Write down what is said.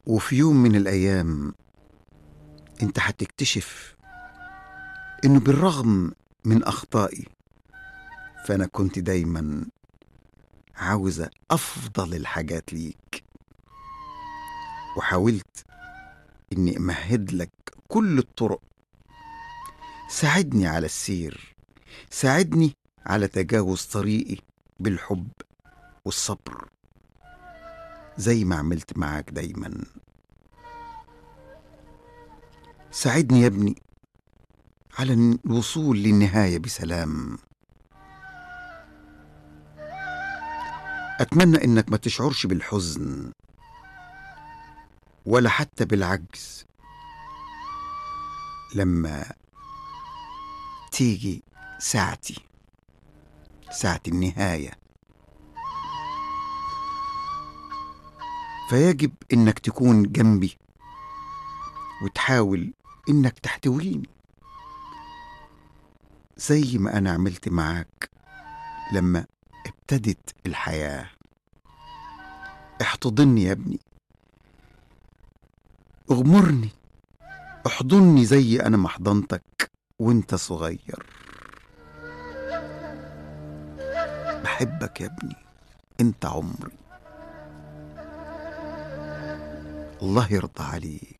وفي يوم من الأيام أنت هتكتشف إنه بالرغم من أخطائي فأنا كنت دايما عاوزة أفضل الحاجات ليك وحاولت إني أمهد لك كل الطرق ساعدني على السير ساعدني على تجاوز طريقي بالحب والصبر زي ما عملت معاك دايما ساعدني يا ابني على الوصول للنهاية بسلام أتمنى إنك ما تشعرش بالحزن ولا حتى بالعجز لما تيجي ساعتي ساعة النهاية فيجب إنك تكون جنبي وتحاول إنك تحتويني زي ما أنا عملت معاك لما ابتدت الحياة احتضني يا ابني اغمرني احضني زي أنا ما حضنتك وانت صغير بحبك يا ابني انت عمري الله يرضى عليك